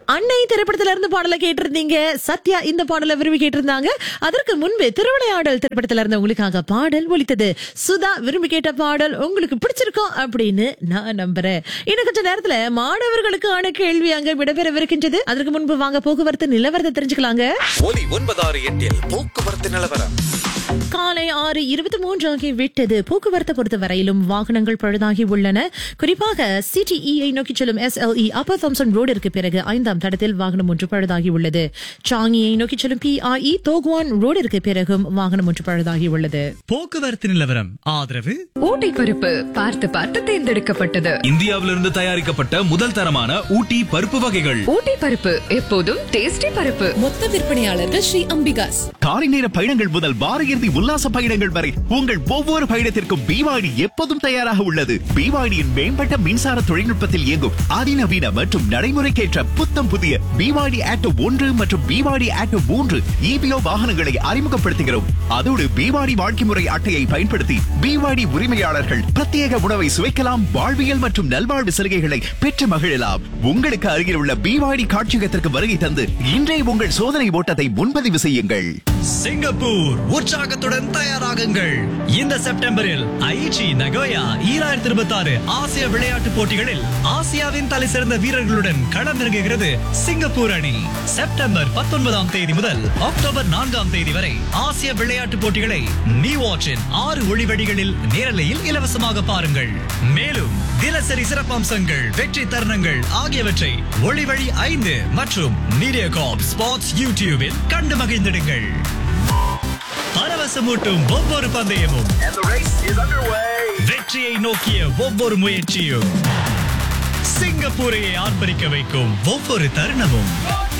அன்னை திரைப்படத்துல இருந்து பாடலை கேட்டிருந்தீங்க சத்யா இந்த பாடலை விரும்பி கேட்டிருந்தாங்க அதற்கு முன்பு திருவிளையாடல் திரைப்படத்துல இருந்து உங்களுக்காக பாடல் ஒலித்தது சுதா விரும்பி கேட்ட பாடல் உங்களுக்கு பிடிச்சிருக்கும் அப்படின்னு நான் நம்புறேன் இன்னும் கொஞ்ச நேரத்துல மாணவர்களுக்கான கேள்வி அங்க விடைபெறவிருக்கின்றது அதற்கு முன்பு வாங்க போக்குவரத்து நிலவரத்தை தெரிஞ்சுக்கலாங்க ஒலி ஒன்பதாறு எட்டில் போக்குவரத்து நிலவரம் காலை ஆறு இருபத்தி மூன்று ஆகி விட்டது போக்குவரத்தை பொறுத்த வரையிலும் வாகனங்கள் பழுதாகி உள்ளன குறிப்பாக சிடிஇஐ நோக்கி செல்லும் எஸ்எல்இ அப்பர் தாம்சன் ரோடிற்கு பிறகு ஐந்தாம் தடத்தில் வாகனம் ஒன்று பழுதாகி உள்ளது சாங்கியை நோக்கி செல்லும் பிஐஇ தோகுவான் ரோடிற்கு பிறகும் வாகனம் ஒன்று பழுதாகி உள்ளது போக்குவரத்து நிலவரம் ஆதரவு ஊட்டி பருப்பு பார்த்து பார்த்து தேர்ந்தெடுக்கப்பட்டது இந்தியாவிலிருந்து தயாரிக்கப்பட்ட முதல் தரமான ஊட்டி பருப்பு வகைகள் ஊட்டி பருப்பு எப்போதும் டேஸ்டி பருப்பு மொத்த விற்பனையாளர்கள் ஸ்ரீ அம்பிகாஸ் காலை நேர பயணங்கள் முதல் வார இறுதி உல்லாச பயணங்கள் வரை உங்கள் ஒவ்வொரு பயணத்திற்கும் பிவாடி எப்போதும் தயாராக உள்ளது பிவாடியின் மேம்பட்ட மின்சார தொழில்நுட்பத்தில் இயங்கும் அதிநவீன மற்றும் நடைமுறைக்கேற்ற புத்தம் புதிய பிவாடி ஆட்டோ ஒன்று மற்றும் பிவாடி ஆட்டோ மூன்று இபிஓ வாகனங்களை அறிமுகப்படுத்துகிறோம் அதோடு பிவாடி வாழ்க்கை முறை அட்டையை பயன்படுத்தி பிவாடி உரிமையாளர்கள் பிரத்யேக உணவை சுவைக்கலாம் வாழ்வியல் மற்றும் நல்வாழ்வு சலுகைகளை பெற்று மகிழலாம் உங்களுக்கு அருகில் உள்ள பிவாடி காட்சியகத்திற்கு வருகை தந்து இன்றே உங்கள் சோதனை ஓட்டத்தை முன்பதிவு செய்யுங்கள் சிங்கப்பூர் உற்சாகத்துடன் தயாராகுங்கள் இந்த செப்டம்பரில் ஐச்சி நகோயா ஈராயிரத்தி இருபத்தி ஆறு ஆசிய விளையாட்டுப் போட்டிகளில் ஆசியாவின் தலை சிறந்த வீரர்களுடன் களமிறங்குகிறது சிங்கப்பூர் அணி செப்டம்பர் பத்தொன்பதாம் தேதி முதல் அக்டோபர் நான்காம் தேதி வரை ஆசிய விளையாட்டுப் போட்டிகளை நீ வாட்சின் ஆறு ஒளிவடிகளில் நேரலையில் இலவசமாக பாருங்கள் மேலும் தினசரி சிறப்பம்சங்கள் வெற்றி தருணங்கள் ஆகியவற்றை ஒளிவழி ஐந்து மற்றும் மீடியா காப் ஸ்பாட்ஸ் யூடியூபில் கண்டு மகிழ்ந்திடுங்கள் பரவசமூட்டும் ஒவ்வொரு பந்தயமும் வெற்றியை நோக்கிய ஒவ்வொரு முயற்சியும் சிங்கப்பூரையை ஆர்ப்பரிக்க வைக்கும் ஒவ்வொரு தருணமும்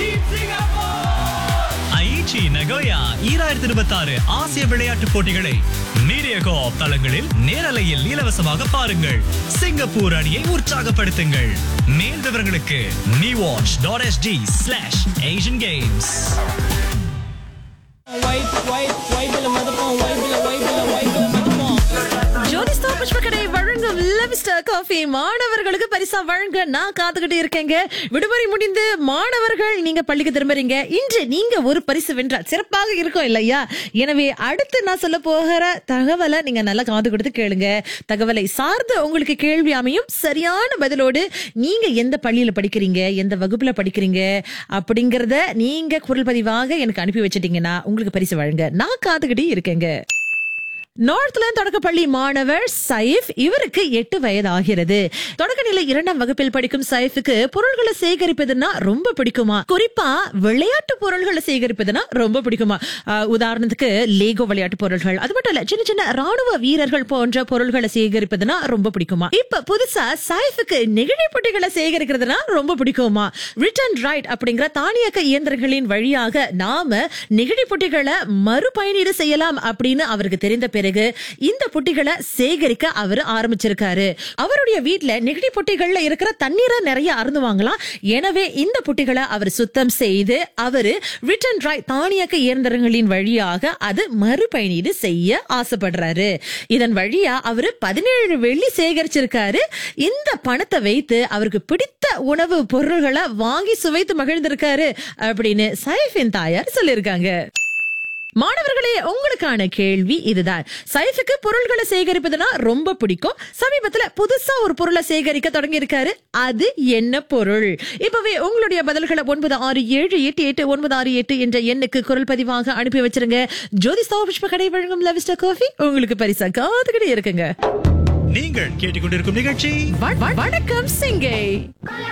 ஐச்சி நகோயா ஈராயிரத்தி இருபத்தி ஆறு ஆசிய விளையாட்டுப் போட்டிகளை மீடியா கோஆப் தளங்களில் நேரலையில் இலவசமாக பாருங்கள் சிங்கப்பூர் அணியை உற்சாகப்படுத்துங்கள் மேல் விவரங்களுக்கு நீ watch dot ST slash Asian games ஜோதிஸ்தா புஷ்பக்கடை வழங்கும் லெவிஸ்டர் காஃபி மாணவர்களுக்கு பரிசா வழங்க நான் காத்துக்கிட்டு இருக்கேங்க விடுமுறை முடிந்து மாணவர்கள் நீங்க பள்ளிக்கு திரும்புறீங்க இன்று நீங்க ஒரு பரிசு வென்றால் சிறப்பாக இருக்கும் இல்லையா எனவே அடுத்து நான் சொல்ல போகிற தகவலை நீங்க நல்லா காது கொடுத்து கேளுங்க தகவலை சார்ந்து உங்களுக்கு கேள்வி அமையும் சரியான பதிலோடு நீங்க எந்த பள்ளியில படிக்கிறீங்க எந்த வகுப்புல படிக்கிறீங்க அப்படிங்கறத நீங்க குரல் பதிவாக எனக்கு அனுப்பி வச்சிட்டீங்கன்னா உங்களுக்கு பரிசு வழங்க நான் காத்துக்கிட்டே இருக்கேங்க நார்த்லேண்ட் தொடக்கப்பள்ளி மாணவர் சைஃப் இவருக்கு எட்டு வயது ஆகிறது தொடக்கநிலை இரண்டாம் வகுப்பில் படிக்கும் சைஃபுக்கு பொருள்களை சேகரிப்பதுன்னா ரொம்ப பிடிக்குமா குறிப்பா விளையாட்டு பொருள்களை சேகரிப்பதுன்னா ரொம்ப பிடிக்குமா ஆஹ், உதாரணத்துக்கு லேகோ விளையாட்டு பொருள்கள் அது மட்டும் இல்ல சின்ன சின்ன ராணுவ வீரர்கள் போன்ற பொருள்களை சேகரிப்பதுன்னா ரொம்ப பிடிக்குமா இப்ப புதுசா சைஃபுக்கு நெகிழி பொட்டிகளை சேகரிக்கிறதுனா ரொம்ப பிடிக்குமா ரிட்டர்ன் ரைட் அப்படிங்கிற தானியக்க இயந்திரங்களின் வழியாக நாம நெகிழி பொட்டிகளை மறுபயனீடு செய்யலாம் அப்படின்னு அவருக்கு தெரிந்த பிறகு இந்த பொட்டிகளை சேகரிக்க அவர் ஆரம்பிச்சிருக்காரு அவருடைய வீட்ல நெகிழி பொட்டிகள்ல இருக்கிற தண்ணீரை நிறைய அருந்துவாங்களாம் எனவே இந்த பொட்டிகளை அவர் சுத்தம் செய்து அவரு ரிட்டர்ன் ரைட் தானியக்க இயந்திரங்களின் வழியாக அது மறுபயனீடு செய்ய ஆசைப்படுறாரு இதன் வழியா அவரு பதினேழு வெள்ளி சேகரிச்சிருக்காரு இந்த பணத்தை வைத்து அவருக்கு பிடித்த உணவு பொருள்களை வாங்கி சுவைத்து மகிழ்ந்திருக்காரு அப்படின்னு சைஃபின் தாயார் சொல்லியிருக்காங்க மாணவர்களே உங்களுக்கான கேள்வி இதுதான் சைஃபுக்கு பொருள்களை சேகரிப்பதுனா ரொம்ப பிடிக்கும் சமீபத்துல புதுசா ஒரு பொருளை சேகரிக்க தொடங்கி இருக்காரு அது என்ன பொருள் இப்பவே உங்களுடைய பதில்களை ஒன்பது ஆறு ஏழு எட்டு எட்டு ஒன்பது ஆறு எட்டு என்ற எண்ணுக்கு குரல் பதிவாக அனுப்பி வச்சிருங்க ஜோதிஸ்தா புஷ்ப கடை வழங்கும் லவிஸ்டர் காஃபி உங்களுக்கு பரிசா காத்துக்கிட்டே இருக்குங்க நீங்கள் கேட்டுக்கொண்டிருக்கும் நிகழ்ச்சி வ- வ- வணக்கம் சிங்கை